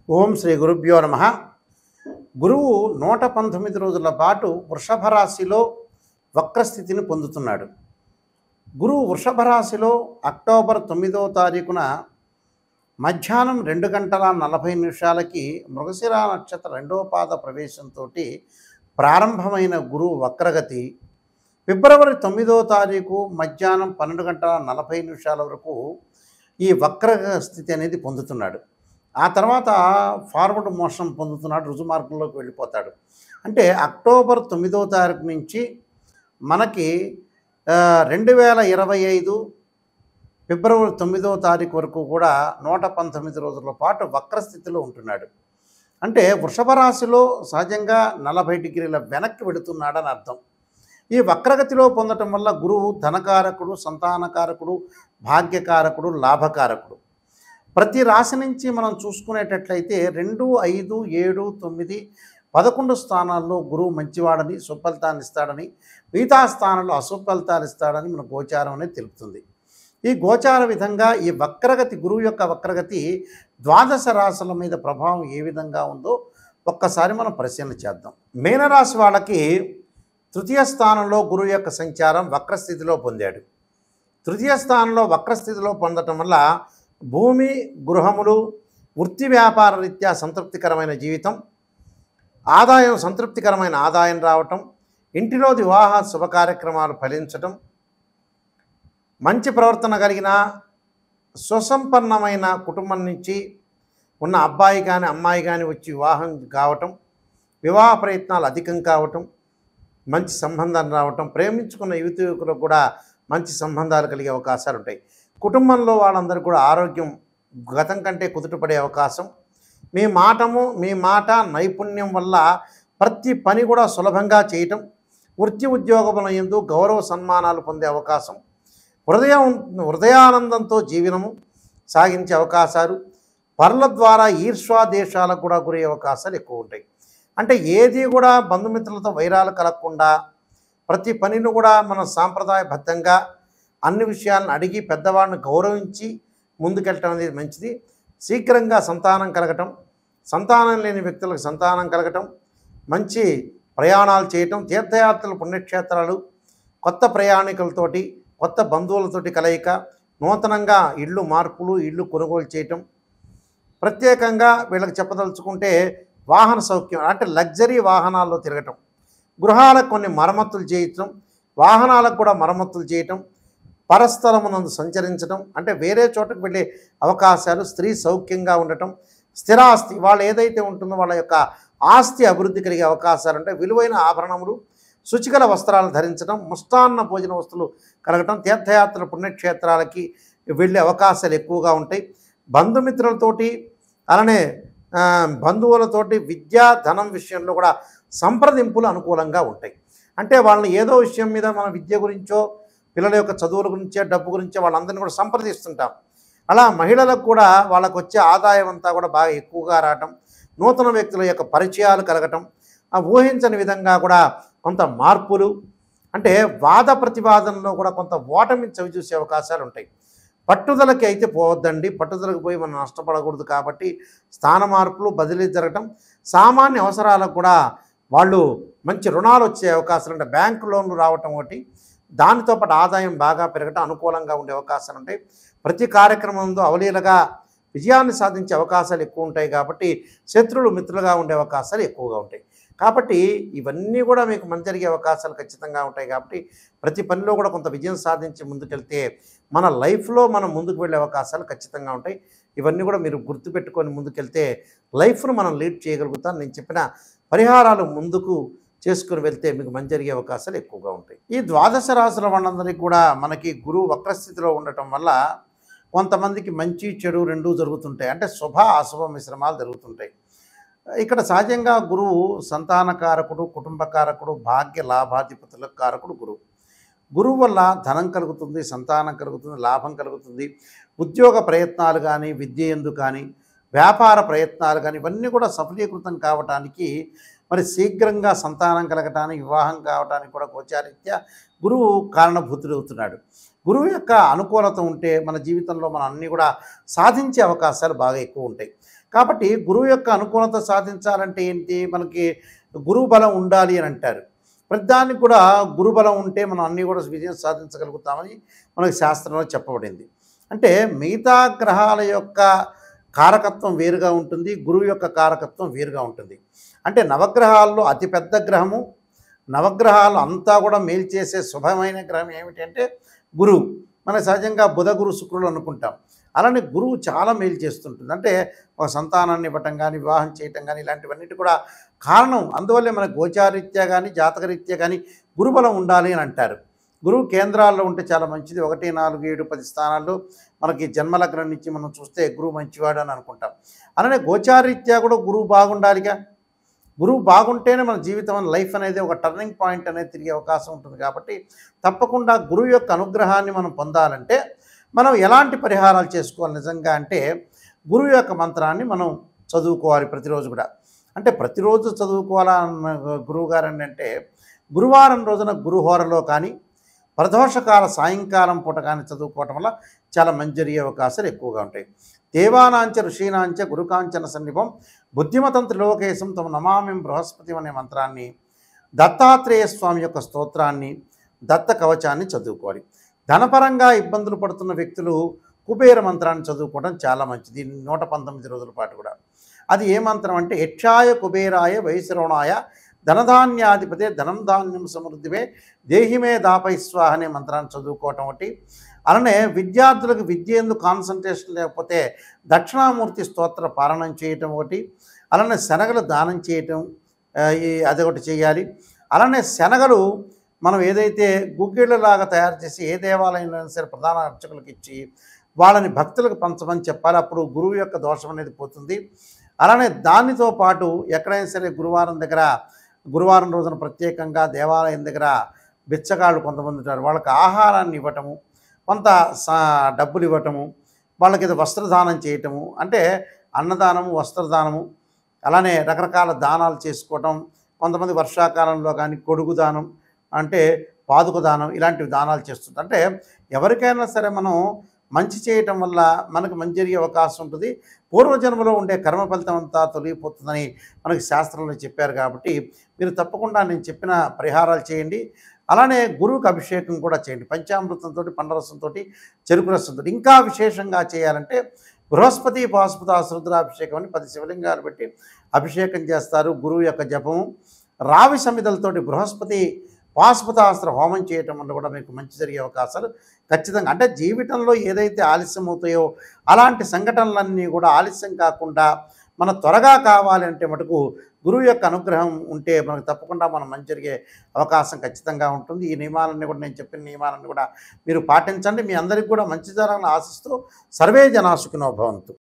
ఓం శ్రీ గురుభ్యో నమ గురువు నూట పంతొమ్మిది రోజుల పాటు వృషభ రాశిలో వక్రస్థితిని పొందుతున్నాడు గురువు వృషభ రాశిలో అక్టోబర్ తొమ్మిదవ తారీఖున మధ్యాహ్నం రెండు గంటల నలభై నిమిషాలకి మృగశిర నక్షత్ర రెండవ పాద ప్రవేశంతో ప్రారంభమైన గురువు వక్రగతి ఫిబ్రవరి తొమ్మిదవ తారీఖు మధ్యాహ్నం పన్నెండు గంటల నలభై నిమిషాల వరకు ఈ వక్ర స్థితి అనేది పొందుతున్నాడు ఆ తర్వాత ఫార్వర్డ్ మోషన్ పొందుతున్నాడు రుజుమార్గంలోకి వెళ్ళిపోతాడు అంటే అక్టోబర్ తొమ్మిదవ తారీఖు నుంచి మనకి రెండు వేల ఇరవై ఐదు ఫిబ్రవరి తొమ్మిదవ తారీఖు వరకు కూడా నూట పంతొమ్మిది రోజుల పాటు వక్రస్థితిలో ఉంటున్నాడు అంటే వృషభ రాశిలో సహజంగా నలభై డిగ్రీల వెనక్కి వెడుతున్నాడని అర్థం ఈ వక్రగతిలో పొందటం వల్ల గురువు ధనకారకుడు సంతానకారకుడు భాగ్యకారకుడు లాభకారకుడు ప్రతి రాశి నుంచి మనం చూసుకునేటట్లయితే రెండు ఐదు ఏడు తొమ్మిది పదకొండు స్థానాల్లో గురువు మంచివాడని సుఫలితాన్ని ఇస్తాడని మిగతా స్థానాల్లో అసుఫలితాలు ఇస్తాడని మన గోచారం అనేది తెలుపుతుంది ఈ గోచార విధంగా ఈ వక్రగతి గురువు యొక్క వక్రగతి ద్వాదశ రాశుల మీద ప్రభావం ఏ విధంగా ఉందో ఒక్కసారి మనం పరిశీలన చేద్దాం మీనరాశి వాళ్ళకి తృతీయ స్థానంలో గురువు యొక్క సంచారం వక్రస్థితిలో పొందాడు తృతీయ స్థానంలో వక్రస్థితిలో పొందటం వల్ల భూమి గృహములు వృత్తి వ్యాపార రీత్యా సంతృప్తికరమైన జీవితం ఆదాయం సంతృప్తికరమైన ఆదాయం రావటం ఇంటిలో వివాహ శుభ కార్యక్రమాలు ఫలించటం మంచి ప్రవర్తన కలిగిన సుసంపన్నమైన కుటుంబం నుంచి ఉన్న అబ్బాయి కానీ అమ్మాయి కానీ వచ్చి వివాహం కావటం వివాహ ప్రయత్నాలు అధికం కావటం మంచి సంబంధాలు రావటం ప్రేమించుకున్న యువతి యువకులకు కూడా మంచి సంబంధాలు కలిగే అవకాశాలు ఉంటాయి కుటుంబంలో వాళ్ళందరూ కూడా ఆరోగ్యం గతం కంటే కుదుటపడే అవకాశం మీ మాటము మీ మాట నైపుణ్యం వల్ల ప్రతి పని కూడా సులభంగా చేయటం వృత్తి ఉద్యోగముల ఎందు గౌరవ సన్మానాలు పొందే అవకాశం హృదయం హృదయానందంతో జీవనము సాగించే అవకాశాలు పరుల ద్వారా ఈర్ష్వా దేశాలకు కూడా గురయ్యే అవకాశాలు ఎక్కువ ఉంటాయి అంటే ఏది కూడా బంధుమిత్రులతో వైరాలు కలగకుండా ప్రతి పనిని కూడా మన సాంప్రదాయబద్ధంగా అన్ని విషయాలను అడిగి పెద్దవాడిని గౌరవించి ముందుకెళ్ళటం అనేది మంచిది శీఘ్రంగా సంతానం కలగటం సంతానం లేని వ్యక్తులకు సంతానం కలగటం మంచి ప్రయాణాలు చేయటం తీర్థయాత్రలు పుణ్యక్షేత్రాలు కొత్త ప్రయాణికులతోటి కొత్త బంధువులతోటి కలయిక నూతనంగా ఇళ్ళు మార్పులు ఇళ్ళు కొనుగోలు చేయటం ప్రత్యేకంగా వీళ్ళకి చెప్పదలుచుకుంటే వాహన సౌఖ్యం అంటే లగ్జరీ వాహనాల్లో తిరగటం గృహాలకు కొన్ని మరమ్మతులు చేయటం వాహనాలకు కూడా మరమ్మతులు చేయటం పరస్థలమునందు సంచరించడం అంటే వేరే చోటకు వెళ్ళే అవకాశాలు స్త్రీ సౌఖ్యంగా ఉండటం స్థిరాస్తి వాళ్ళు ఏదైతే ఉంటుందో వాళ్ళ యొక్క ఆస్తి అభివృద్ధి కలిగే అవకాశాలు అంటే విలువైన ఆభరణములు శుచికల వస్త్రాలు ధరించడం ముష్టాన్న భోజన వస్తువులు కలగటం తీర్థయాత్రల పుణ్యక్షేత్రాలకి వెళ్ళే అవకాశాలు ఎక్కువగా ఉంటాయి బంధుమిత్రులతోటి అలానే ఆ, బంధువులతోటి విద్యా ధనం విషయంలో కూడా సంప్రదింపులు అనుకూలంగా ఉంటాయి అంటే వాళ్ళని ఏదో విషయం మీద మన విద్య గురించో పిల్లల యొక్క చదువుల గురించో డబ్బు గురించో వాళ్ళందరినీ కూడా సంప్రదిస్తుంటాం అలా మహిళలకు కూడా వాళ్ళకు వచ్చే ఆదాయం అంతా కూడా బాగా ఎక్కువగా రావటం నూతన వ్యక్తుల యొక్క పరిచయాలు కలగటం ఆ ఊహించని విధంగా కూడా కొంత మార్పులు అంటే వాద ప్రతివాదనలో కూడా కొంత ఓటమి చవి చూసే అవకాశాలు ఉంటాయి పట్టుదలకి అయితే పోవద్దండి పట్టుదలకు పోయి మనం నష్టపడకూడదు కాబట్టి స్థాన మార్పులు బదిలీ జరగటం సామాన్య అవసరాలకు కూడా వాళ్ళు మంచి రుణాలు వచ్చే అవకాశాలు ఉంటాయి బ్యాంకు లోన్లు రావటం ఒకటి దానితో పాటు ఆదాయం బాగా పెరగటం అనుకూలంగా ఉండే అవకాశాలు ఉంటాయి ప్రతి కార్యక్రమంలో అవలీలగా విజయాన్ని సాధించే అవకాశాలు ఎక్కువ ఉంటాయి కాబట్టి శత్రువులు మిత్రులుగా ఉండే అవకాశాలు ఎక్కువగా ఉంటాయి కాబట్టి ఇవన్నీ కూడా మీకు మంచి జరిగే అవకాశాలు ఖచ్చితంగా ఉంటాయి కాబట్టి ప్రతి పనిలో కూడా కొంత విజయం సాధించి ముందుకెళ్తే మన లైఫ్లో మనం ముందుకు వెళ్ళే అవకాశాలు ఖచ్చితంగా ఉంటాయి ఇవన్నీ కూడా మీరు గుర్తుపెట్టుకొని ముందుకెళ్తే లైఫ్ను మనం లీడ్ చేయగలుగుతాం నేను చెప్పిన పరిహారాలు ముందుకు చేసుకుని వెళ్తే మీకు మంచి జరిగే అవకాశాలు ఎక్కువగా ఉంటాయి ఈ ద్వాదశ రాశుల వాళ్ళందరికీ కూడా మనకి గురువు వక్రస్థితిలో ఉండటం వల్ల కొంతమందికి మంచి చెడు రెండూ జరుగుతుంటాయి అంటే శుభ అశుభ మిశ్రమాలు జరుగుతుంటాయి ఇక్కడ సహజంగా గురువు సంతానకారకుడు కుటుంబకారకుడు భాగ్య లాభాధిపతులకు కారకుడు గురువు గురువు వల్ల ధనం కలుగుతుంది సంతానం కలుగుతుంది లాభం కలుగుతుంది ఉద్యోగ ప్రయత్నాలు కానీ విద్య ఎందు కానీ వ్యాపార ప్రయత్నాలు కానీ ఇవన్నీ కూడా సఫలీకృతం కావటానికి మరి శీఘ్రంగా సంతానం కలగటానికి వివాహం కావటానికి కూడా గోచారీత్యా గురువు కారణభూతుడవుతున్నాడు గురువు యొక్క అనుకూలత ఉంటే మన జీవితంలో మనం అన్నీ కూడా సాధించే అవకాశాలు బాగా ఎక్కువ ఉంటాయి కాబట్టి గురువు యొక్క అనుకూలత సాధించాలంటే ఏంటి మనకి గురువు బలం ఉండాలి అని అంటారు ప్రతిదానికి కూడా గురు బలం ఉంటే మనం అన్నీ కూడా విజయం సాధించగలుగుతామని మనకి శాస్త్రంలో చెప్పబడింది అంటే మిగతా గ్రహాల యొక్క కారకత్వం వేరుగా ఉంటుంది గురువు యొక్క కారకత్వం వేరుగా ఉంటుంది అంటే నవగ్రహాల్లో అతిపెద్ద గ్రహము నవగ్రహాలు అంతా కూడా మేలు చేసే శుభమైన గ్రహం ఏమిటంటే గురువు మన సహజంగా బుధ గురు శుక్రులు అనుకుంటాం అలానే గురువు చాలా మేలు చేస్తుంటుంది అంటే ఒక సంతానాన్ని ఇవ్వటం కానీ వివాహం చేయటం కానీ ఇలాంటివన్నిటి కూడా కారణం అందువల్లే మన గోచారీత్యా కానీ జాతకరీత్యా కానీ గురుబలం ఉండాలి అని అంటారు గురువు కేంద్రాల్లో ఉంటే చాలా మంచిది ఒకటి నాలుగు ఏడు పది స్థానాల్లో మనకి జన్మలగ్నం నుంచి మనం చూస్తే గురువు మంచివాడు అని అనుకుంటాం అలానే గోచారీత్యా కూడా గురువు బాగుండాలిగా గురువు బాగుంటేనే మన జీవితం లైఫ్ అనేది ఒక టర్నింగ్ పాయింట్ అనేది తిరిగే అవకాశం ఉంటుంది కాబట్టి తప్పకుండా గురువు యొక్క అనుగ్రహాన్ని మనం పొందాలంటే మనం ఎలాంటి పరిహారాలు చేసుకోవాలి నిజంగా అంటే గురువు యొక్క మంత్రాన్ని మనం చదువుకోవాలి ప్రతిరోజు కూడా అంటే ప్రతిరోజు చదువుకోవాలా అన్న గురువు గారు అంటే గురువారం రోజున గురుహోరలో కానీ ప్రదోషకాల సాయంకాలం పూట కానీ చదువుకోవటం వల్ల చాలా మంచి జరిగే అవకాశాలు ఎక్కువగా ఉంటాయి దేవానాంచ ఋషీనాంచ గురుకాంచన సన్నిభం బుద్ధిమతం త్రిలోకేశం తమ నమామి బృహస్పతి అనే మంత్రాన్ని దత్తాత్రేయ స్వామి యొక్క స్తోత్రాన్ని దత్త కవచాన్ని చదువుకోవాలి ధనపరంగా ఇబ్బందులు పడుతున్న వ్యక్తులు కుబేర మంత్రాన్ని చదువుకోవడం చాలా మంచిది నూట పంతొమ్మిది రోజుల పాటు కూడా అది ఏ మంత్రం అంటే యక్షాయ కుబేరాయ వైశ్రవణాయ ధనధాన్యాధిపతే ధనం ధాన్యం సమృద్ధిమే దేహిమే దాపై స్వాహ అనే మంత్రాన్ని చదువుకోవటం ఒకటి అలానే విద్యార్థులకు విద్య ఎందు కాన్సన్ట్రేషన్ లేకపోతే దక్షిణామూర్తి స్తోత్ర పాలనం చేయటం ఒకటి అలానే శనగలు దానం చేయటం ఆ, ఈ అదొకటి చేయాలి అలానే శనగలు మనం ఏదైతే గుగ్గిళ్ళలాగా తయారు చేసి ఏ దేవాలయంలో అయినా సరే ప్రధాన అర్చకులకు ఇచ్చి వాళ్ళని భక్తులకు పంచమని చెప్పాలి అప్పుడు గురువు యొక్క దోషం అనేది పోతుంది అలానే దానితో పాటు ఎక్కడైనా సరే గురువారం దగ్గర గురువారం రోజున ప్రత్యేకంగా దేవాలయం దగ్గర బిచ్చగాళ్ళు కొంతమంది ఉంటారు వాళ్ళకి ఆహారాన్ని ఇవ్వటము కొంత సా- డబ్బులు ఇవ్వటము వాళ్ళకి ఏదో వస్త్రదానం చేయటము అంటే అన్నదానము వస్త్రదానము అలానే రకరకాల దానాలు చేసుకోవటం కొంతమంది వర్షాకాలంలో కానీ కొడుగు దానం అంటే పాదుక దానం ఇలాంటివి దానాలు చేస్తుంది అంటే ఎవరికైనా సరే మనం మంచి చేయటం వల్ల మనకు మంచి జరిగే అవకాశం ఉంటుంది పూర్వజన్మలో ఉండే కర్మ ఫలితం అంతా తొలగిపోతుందని మనకి శాస్త్రంలో చెప్పారు కాబట్టి మీరు తప్పకుండా నేను చెప్పిన పరిహారాలు చేయండి అలానే గురువుకి అభిషేకం కూడా చేయండి పంచామృతంతో పండరసంతో చెరుకు రసంతో ఇంకా విశేషంగా చేయాలంటే బృహస్పతి పాశుపత రుద్రాభిషేకం అని పది శివలింగాలు పెట్టి అభిషేకం చేస్తారు గురువు యొక్క జపము రావి సమిదలతోటి బృహస్పతి పాశుపతాస్త్ర హోమం చేయటం వల్ల కూడా మీకు మంచి జరిగే అవకాశాలు ఖచ్చితంగా అంటే జీవితంలో ఏదైతే ఆలస్యం అవుతాయో అలాంటి సంఘటనలన్నీ కూడా ఆలస్యం కాకుండా మన త్వరగా కావాలి అంటే మటుకు గురువు యొక్క అనుగ్రహం ఉంటే మనకు తప్పకుండా మనం మంచి జరిగే అవకాశం ఖచ్చితంగా ఉంటుంది ఈ నియమాలన్నీ కూడా నేను చెప్పిన నియమాలన్నీ కూడా మీరు పాటించండి మీ అందరికీ కూడా మంచి జరగాలని ఆశిస్తూ సర్వే జనాసుకినో భవంతు